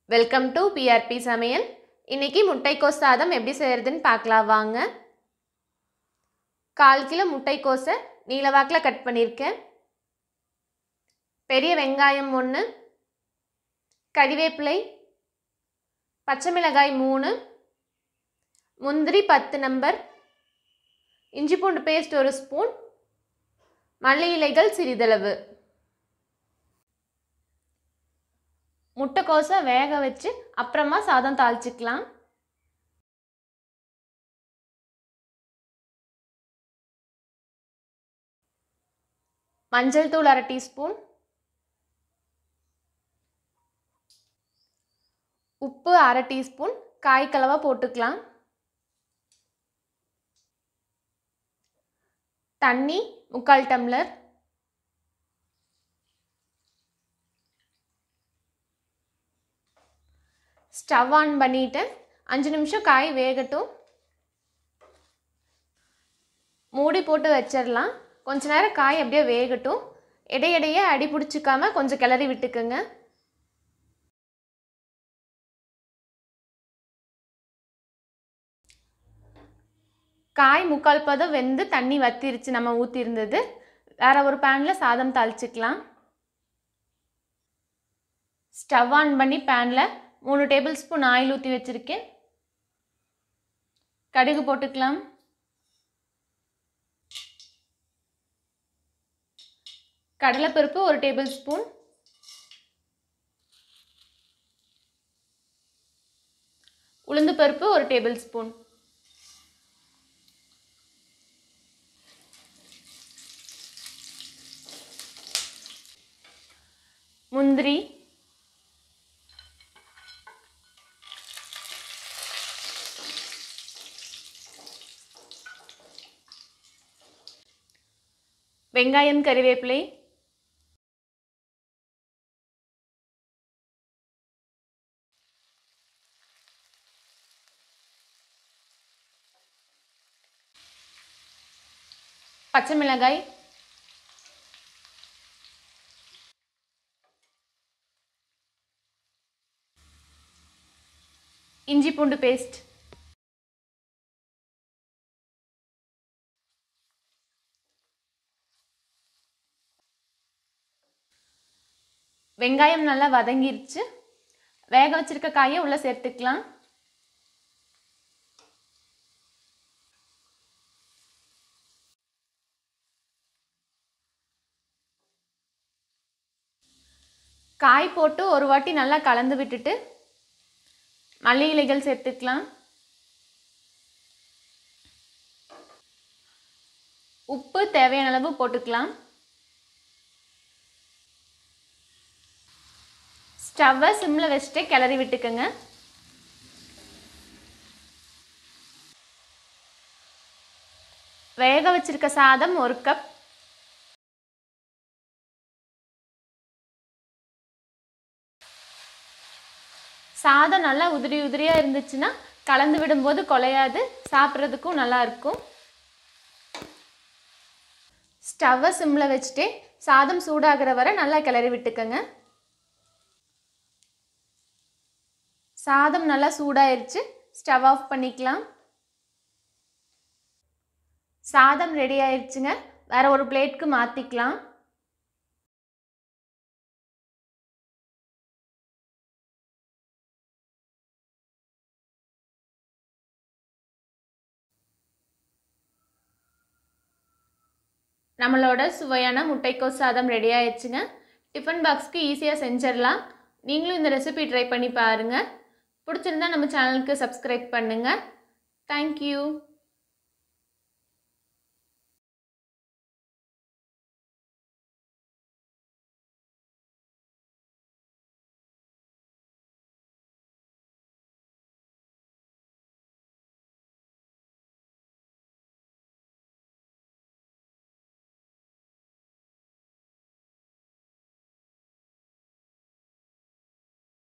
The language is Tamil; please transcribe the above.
வெல்கம் டு பிஆர்பி சமையல் இன்னைக்கு முட்டைக்கோஸ் சாதம் எப்படி செய்கிறதுன்னு பார்க்கலாம் வாங்க கால் கிலோ முட்டைக்கோஸை நீளவாக்கில் கட் பண்ணியிருக்கேன் பெரிய வெங்காயம் ஒன்று கறிவேப்பிலை பச்சை மிளகாய் மூணு முந்திரி பத்து நம்பர் இஞ்சி பூண்டு பேஸ்ட் ஒரு ஸ்பூன் மல்லி இலைகள் சிறிதளவு முட்டைக்கோஸை வேக வச்சு அப்புறமா சாதம் தாளிச்சிக்கலாம் மஞ்சள் தூள் அரை டீஸ்பூன் உப்பு அரை டீஸ்பூன் காய்க்கலவா போட்டுக்கலாம் தண்ணி முக்கால் டம்ளர் ஸ்டவ் ஆன் பண்ணிவிட்டேன் அஞ்சு நிமிஷம் காய் வேகட்டும் மூடி போட்டு வச்சிடலாம் கொஞ்ச நேரம் காய் அப்படியே வேகட்டும் இடையிடையே அடி பிடிச்சிக்காம கொஞ்சம் கிளறி விட்டுக்குங்க காய் முக்கால் பதம் வெந்து தண்ணி வத்திருச்சு நம்ம ஊற்றிருந்தது வேற ஒரு பேனில் சாதம் தாளிச்சிக்கலாம் ஸ்டவ் ஆன் பண்ணி பேனில் மூணு டேபிள் ஸ்பூன் ஆயில் ஊற்றி வச்சுருக்கேன் கடுகு போட்டுக்கலாம் கடலைப்பருப்பு ஒரு டேபிள் ஸ்பூன் உளுந்து பருப்பு ஒரு டேபிள் ஸ்பூன் முந்திரி வெங்காயம் கறிவேப்பிலை பச்சை மிளகாய் இஞ்சி பூண்டு பேஸ்ட் வெங்காயம் நல்லா வதங்கிருச்சு வேக வச்சிருக்க காயை உள்ளே சேர்த்துக்கலாம் காய் போட்டு ஒரு வாட்டி நல்லா கலந்து விட்டுட்டு மல்லி இலைகள் சேர்த்துக்கலாம் உப்பு தேவையான அளவு போட்டுக்கலாம் ஸ்டவ்வை சிம்மில் வச்சுட்டு கிளறி விட்டுக்கோங்க வேக வச்சிருக்க சாதம் ஒரு கப் சாதம் நல்லா உதிரி உதிரியாக இருந்துச்சுன்னா கலந்து விடும்போது குலையாது சாப்பிட்றதுக்கும் நல்லா இருக்கும் ஸ்டவ்வை சிம்மில் வச்சுட்டு சாதம் சூடாகிற வரை நல்லா கிளறி விட்டுக்கோங்க சாதம் நல்லா சூடாயிருச்சு ஸ்டவ் ஆஃப் பண்ணிக்கலாம் சாதம் ரெடி ஆயிடுச்சுங்க வேற ஒரு பிளேட்க்கு மாற்றிக்கலாம் நம்மளோட சுவையான முட்டைக்கோஸ் சாதம் ரெடி ஆயிடுச்சுங்க டிஃபன் பாக்ஸ்க்கு ஈஸியாக செஞ்சிடலாம் நீங்களும் இந்த ரெசிபி ட்ரை பண்ணி பாருங்கள் பிடிச்சிருந்தா நம்ம சேனலுக்கு சப்ஸ்கிரைப் பண்ணுங்கள் தேங்க்யூ